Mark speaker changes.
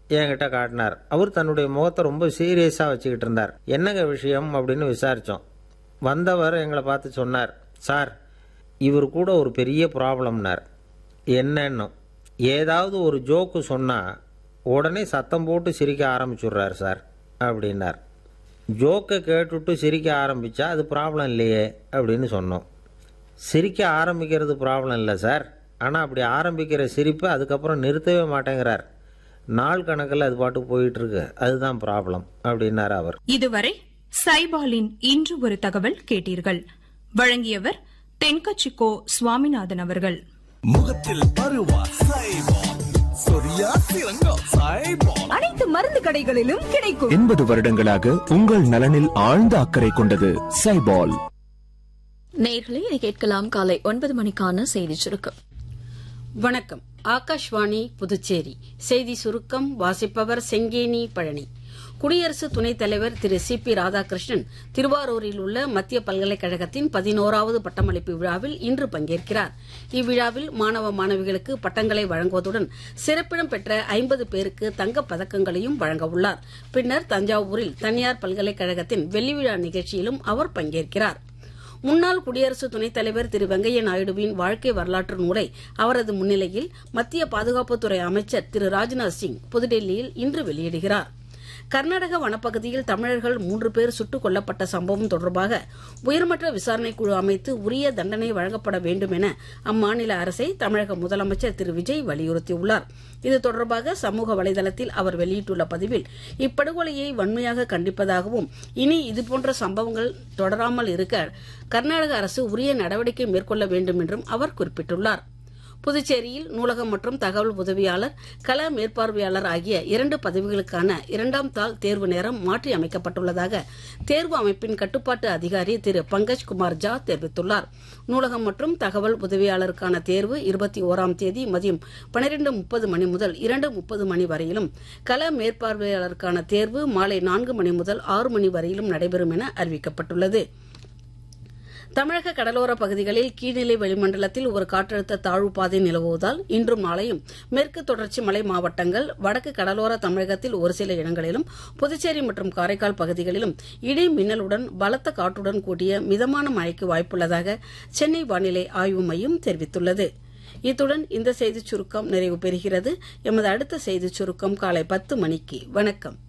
Speaker 1: என்கிட்ட காட்டினார் அவர் தன்னுடைய முகத்தை ரொம்ப சீரியஸாக வச்சுக்கிட்டு இருந்தார் என்னங்க விஷயம் அப்படின்னு விசாரித்தோம் வந்தவர் எங்களை பார்த்து சொன்னார் சார் இவர் கூட ஒரு பெரிய ப்ராப்ளம்னார் என்னன்னு ஏதாவது ஒரு ஜோக்கு சொன்னால் உடனே சத்தம் போட்டு சிரிக்க ஆரம்பிச்சுடுறார் சார் அப்படின்னார் ஜோக்கை கேட்டுட்டு சிரிக்க ஆரம்பித்தா அது ப்ராப்ளம் இல்லையே அப்படின்னு சொன்னோம் சிரிக்க ஆரம்பிக்கிறது ப்ராப்ளம் இல்லை சார் ஆனால் அப்படி ஆரம்பிக்கிற சிரிப்பை அதுக்கப்புறம் நிறுத்தவே மாட்டேங்கிறார் நாள் கணக்கில் அது பாட்டு போயிட்டு இருக்கு அதுதான் ப்ராப்ளம் அப்படின்னார் அவர்
Speaker 2: இதுவரை சைபாலின் இன்று ஒரு தகவல் கேட்டீர்கள் வழங்கியவர் தென்கச்சிக்கோ சுவாமிநாதன் அவர்கள்
Speaker 3: முகத்தில் பருவா சைபால் சொரியா சிறங்கோ சைபால்
Speaker 4: அனைத்து மருந்து கடைகளிலும் கிடைக்கும்
Speaker 5: எண்பது வருடங்களாக உங்கள் நலனில் ஆழ்ந்த அக்கறை கொண்டது சைபால்
Speaker 6: நேர்களை இதை கேட்கலாம் காலை ஒன்பது மணிக்கான செய்தி சுருக்கம்
Speaker 7: வணக்கம் ஆகாஷ்வாணி புதுச்சேரி செய்தி சுருக்கம் வாசிப்பவர் செங்கேனி பழனி குடியரசு துணைத் தலைவர் திரு சி பி ராதாகிருஷ்ணன் திருவாரூரில் உள்ள மத்திய பல்கலைக்கழகத்தின் பதினோராவது பட்டமளிப்பு விழாவில் இன்று பங்கேற்கிறார் இவ்விழாவில் மாணவ மாணவிகளுக்கு பட்டங்களை வழங்குவதுடன் சிறப்பிடம் பெற்ற ஐம்பது பேருக்கு தங்கப் பதக்கங்களையும் வழங்க உள்ளார் பின்னர் தஞ்சாவூரில் தனியார் பல்கலைக்கழகத்தின் வெள்ளி விழா நிகழ்ச்சியிலும் அவர் பங்கேற்கிறார் முன்னாள் குடியரசு துணைத் தலைவர் திரு வெங்கையா நாயுடுவின் வாழ்க்கை வரலாற்று நூலை அவரது முன்னிலையில் மத்திய பாதுகாப்புத்துறை அமைச்சர் திரு ராஜ்நாத் சிங் புதுடெல்லியில் இன்று வெளியிடுகிறார் கர்நாடக வனப்பகுதியில் தமிழர்கள் மூன்று பேர் சுட்டுக் கொல்லப்பட்ட சம்பவம் தொடர்பாக உயர்மட்ட விசாரணை குழு அமைத்து உரிய தண்டனை வழங்கப்பட வேண்டும் என அம்மாநில அரசை தமிழக முதலமைச்சர் திரு விஜய் வலியுறுத்தியுள்ளார் இது தொடர்பாக சமூக வலைதளத்தில் அவர் வெளியிட்டுள்ள பதிவில் இப்படுகொலையை வன்மையாக கண்டிப்பதாகவும் இனி இதுபோன்ற சம்பவங்கள் தொடராமல் இருக்க கர்நாடக அரசு உரிய நடவடிக்கை மேற்கொள்ள வேண்டும் என்றும் அவர் குறிப்பிட்டுள்ளார் புதுச்சேரியில் நூலகம் மற்றும் தகவல் உதவியாளர் கள மேற்பார்வையாளர் ஆகிய இரண்டு பதவிகளுக்கான இரண்டாம் தாள் தேர்வு நேரம் மாற்றி அமைக்கப்பட்டுள்ளதாக தேர்வு அமைப்பின் கட்டுப்பாட்டு அதிகாரி திரு பங்கஜ் குமார் ஜா தெரிவித்துள்ளார் நூலகம் மற்றும் தகவல் உதவியாளருக்கான தேர்வு இருபத்தி ஓராம் தேதி மதியம் பனிரெண்டு முப்பது மணி முதல் இரண்டு முப்பது மணி வரையிலும் கள மேற்பார்வையாளருக்கான தேர்வு மாலை நான்கு மணி முதல் ஆறு மணி வரையிலும் நடைபெறும் என அறிவிக்கப்பட்டுள்ளது தமிழக கடலோர பகுதிகளில் கீழ்நிலை வளிமண்டலத்தில் ஒரு காற்றழுத்த தாழ்வு பாதை நிலவுவதால் இன்றும் நாளையும் மேற்கு தொடர்ச்சி மலை மாவட்டங்கள் வடக்கு கடலோர தமிழகத்தில் ஒரு சில இடங்களிலும் புதுச்சேரி மற்றும் காரைக்கால் பகுதிகளிலும் இடி மின்னலுடன் பலத்த காற்றுடன் கூடிய மிதமான மழைக்கு வாய்ப்புள்ளதாக சென்னை வானிலை ஆய்வு மையம் தெரிவித்துள்ளது இத்துடன் இந்த செய்திச் சுருக்கம் நிறைவு பெறுகிறது எமது அடுத்த செய்திச் சுருக்கம் காலை பத்து மணிக்கு வணக்கம்